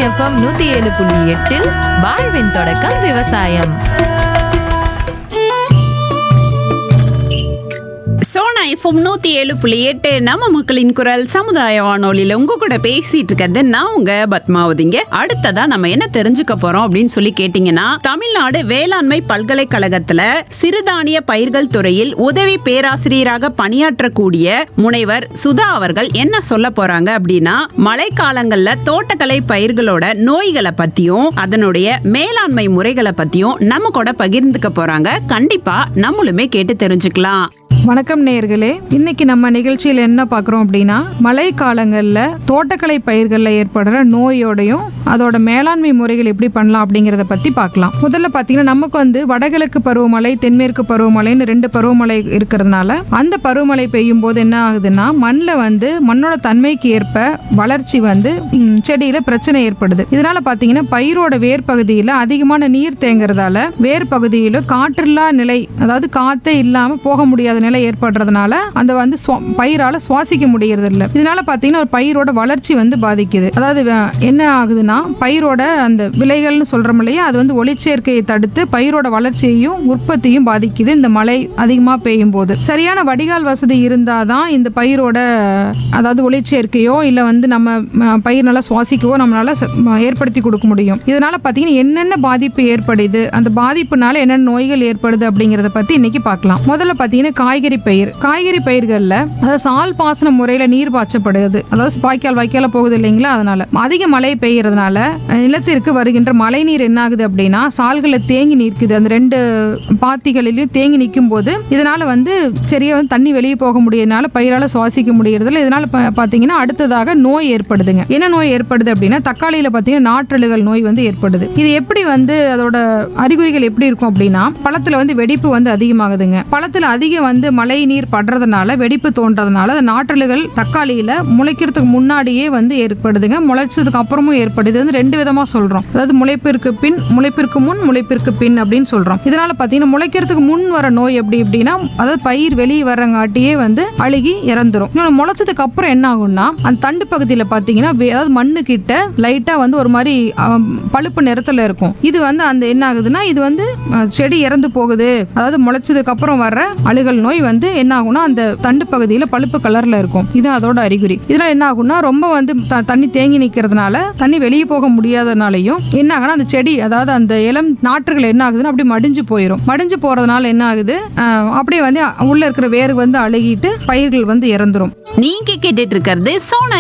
FM நூத்தி ஏழு புள்ளி எட்டில் வாழ்வின் தொடக்கம் விவசாயம் சோனா எஃப்எம் நூத்தி ஏழு புள்ளி எட்டு நம்ம மக்களின் குரல் சமுதாய வானொலியில உங்க கூட பேசிட்டு இருக்கிறது நான் உங்க பத்மாவதிங்க அடுத்ததா நம்ம என்ன தெரிஞ்சுக்க போறோம் அப்படின்னு சொல்லி கேட்டீங்கன்னா தமிழ்நாடு வேளாண்மை பல்கலைக்கழகத்துல சிறுதானிய பயிர்கள் துறையில் உதவி பேராசிரியராக பணியாற்றக்கூடிய முனைவர் சுதா அவர்கள் என்ன சொல்ல போறாங்க அப்படின்னா மழைக்காலங்கள்ல தோட்டக்கலை பயிர்களோட நோய்களை பத்தியும் அதனுடைய மேலாண்மை முறைகளை பத்தியும் நம்ம கூட பகிர்ந்துக்க போறாங்க கண்டிப்பா நம்மளுமே கேட்டு தெரிஞ்சுக்கலாம் வணக்கம் நேயர்களே இன்னைக்கு நம்ம நிகழ்ச்சியில் என்ன பார்க்குறோம் அப்படின்னா மழை காலங்களில் தோட்டக்கலை பயிர்களில் ஏற்படுற நோயோடையும் அதோட மேலாண்மை முறைகள் எப்படி பண்ணலாம் அப்படிங்கிறத பற்றி பார்க்கலாம் முதல்ல பார்த்தீங்கன்னா நமக்கு வந்து வடகிழக்கு பருவமழை தென்மேற்கு பருவமழைன்னு ரெண்டு பருவமழை இருக்கிறதுனால அந்த பருவமழை பெய்யும் போது என்ன ஆகுதுன்னா மண்ணில் வந்து மண்ணோட தன்மைக்கு ஏற்ப வளர்ச்சி வந்து ம், செடியில பிரச்சனை ஏற்படுது இதனால பார்த்தீங்கன்னா பயிரோட வேர் பகுதியில் அதிகமான நீர் தேங்குறதால வேர் பகுதியில் காற்றில்லா நிலை அதாவது காத்தே இல்லாம போக முடியாத நிலை ஏற்படுறதுனால அந்த வந்து சுவா- பயிரால சுவாசிக்க முடியறது இல்ல இதனால பார்த்தீங்கன்னா ஒரு பயிரோட வளர்ச்சி வந்து பாதிக்குது அதாவது வ- என்ன ஆகுதுன்னா பயிரோட அந்த விலைகள்னு சொல்றோம் இல்லையா அது வந்து ஒளிச்சேர்க்கையை தடுத்து பயிரோட வளர்ச்சியையும் உற்பத்தியும் பாதிக்குது இந்த மழை அதிகமாக பெய்யும் போது சரியான வடிகால் வசதி இருந்தாதான் இந்த பயிரோட அதாவது ஒளிச்சேர்க்கையோ இல்லை வந்து நம்ம ம, பயிர் நல்லா சுவாசிக்கவோ நம்மளால ச- ம, ஏற்படுத்தி கொடுக்க முடியும் இதனால பார்த்தீங்கன்னா என்னென்ன பாதிப்பு ஏற்படுது அந்த பாதிப்புனால என்னென்ன நோய்கள் ஏற்படுது அப்படிங்கிறத பற்றி இன்னைக்கு பார்க்கலாம் முதல்ல பார்த்தீங்கன்னா காய்கறி பயிர் காய்கறி பயிர்களில் அதாவது சால் பாசன முறையில் நீர் பாய்ச்சப்படுது அதாவது வாய்க்கால் வாய்க்கால போகுது இல்லைங்களா அதனால அதிக மழை பெய்யறதுனால அஹ், நிலத்திற்கு வருகின்ற மழை நீர் என்ன ஆகுது அப்படின்னா சால்களில் தேங்கி நிற்குது அந்த ரெண்டு பாத்திகளிலையும் தேங்கி நிற்கும் போது இதனால வந்து சரியா வந்து தண்ணி வெளியே போக முடியறதுனால பயிரால சுவாசிக்க முடியறதில்ல இதனால ப- பாத்தீங்கன்னா அடுத்ததாக நோய் ஏற்படுதுங்க என்ன நோய் ஏற்படுது அப்படின்னா தக்காளியில பாத்தீங்கன்னா நாற்றழுகல் நோய் வந்து ஏற்படுது இது எப்படி வந்து அதோட அறிகுறிகள் எப்படி இருக்கும் அப்படின்னா பழத்துல வந்து வெடிப்பு வந்து அதிகமாகுதுங்க பழத்துல அதிக வந்து மழை நீர் படுறதுனால வெடிப்பு தோன்றதுனால அந்த நாற்றழுகல் தக்காளியில முளைக்கிறதுக்கு முன்னாடியே வந்து ஏற்படுதுங்க முளைச்சதுக்கு அப்புறமும் ஏற்படுது இது வந்து ரெண்டு விதமா சொல்றோம் அதாவது முளைப்பிற்கு பின் முளைப்பிற்கு முன் முளைப்பிற்கு பின் அப்படின்னு சொல்றோம் இதனால பாத்தீங்கன்னா முளைக்கிறதுக்கு முன் வர நோய் எப்படி அப்படின்னா அதாவது பயிர் வெளியே வர்றங்காட்டியே வந்து அழுகி இறந்துரும் இன்னொன்று முளைச்சதுக்கு அப்புறம் என்ன ஆகும்னா அந்த தண்டு பகுதியில் பார்த்தீங்கன்னா வே- அதாவது மண்ணு கிட்ட லைட்டா வந்து ஒரு மாதிரி ஆம், பழுப்பு நிறத்துல இருக்கும் இது வந்து அந்த என்ன ஆகுதுன்னா இது வந்து அஹ், செடி இறந்து போகுது அதாவது முளைச்சதுக்கு அப்புறம் வர்ற அழுகல் நோய் வந்து என்ன ஆகும்னா அந்த தண்டு பகுதியில் பழுப்பு கலர்ல இருக்கும் இது அதோட அறிகுறி இதனால என்ன ஆகும்னா ரொம்ப வந்து த- தண்ணி தேங்கி நிற்கிறதுனால தண்ணி வெளியே போக முடியாதனாலையும் என்ன ஆகும்னா அந்த செடி அதாவது அந்த இளம் நாற்றுகள் என்ன ஆகுதுன்னா அப்படியே மடிஞ்சு போயிடும் மடிஞ்சு போறதுனால என்ன ஆகுது அஹ், அப்படியே வந்து உள்ள இருக்கிற வேர் வந்து அழுகிட்டு பயிர்கள் வந்து இறந்துரும் நீங்க கேட்டுட்டு இருக்கிறது சோனா